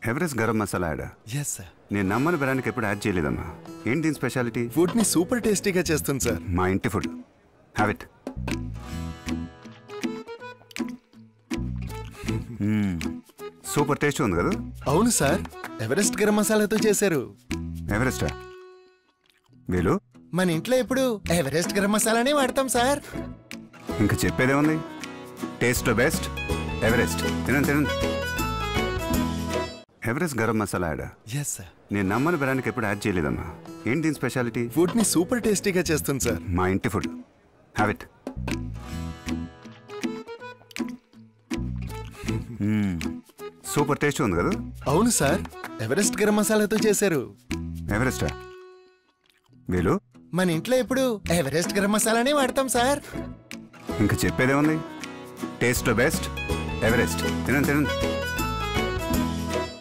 Everest garam masala ad yes sir నేను నమ్మని బ్రాండ్కి ఎప్పుడు యాడ్ చేయలేదమ్మా ఏంటి దీని స్పెషాలిటీ ఫుడ్ ని సూపర్ టేస్టీగా చేస్తుంది సార్ మా ఇంటి food have it super taste ఉంది కదా అవును సార్ ఎవరెస్ట్ గరం మసాలాతో చేశారు ఎవరెస్టా వీలు మన ఇంట్లో ఎప్పుడు ఎవరెస్ట్ గరం మసాలానే వాడతాం సార్ ఇంకా చెప్పేదే ఉంది టేస్ట్లో బెస్ట్ ఎవరెస్ట్ తినండి తినండి Everest garam masala ad yes sir నేను నమ్మని బ్రాండ్కి ఎప్పుడు యాడ్ చేయలేదమ్మా ఏంటి దీని స్పెషాలిటీ ఫుడ్ ని సూపర్ టేస్టీగా చేస్తుంది సార్ మా ఇంటి food have it super taste ఉంది కదా అవును సార్ ఎవరెస్ట్ గరం మసాలాతో చేశారు ఎవరెస్టా వీలు మన ఇంట్లో ఎప్పుడు ఎవరెస్ట్ గరం మసాలానే వాడతాం సార్ ఇంకా చెప్పేదే ఉంది టేస్ట్లో బెస్ట్ ఎవరెస్ట్ తినండి తినండి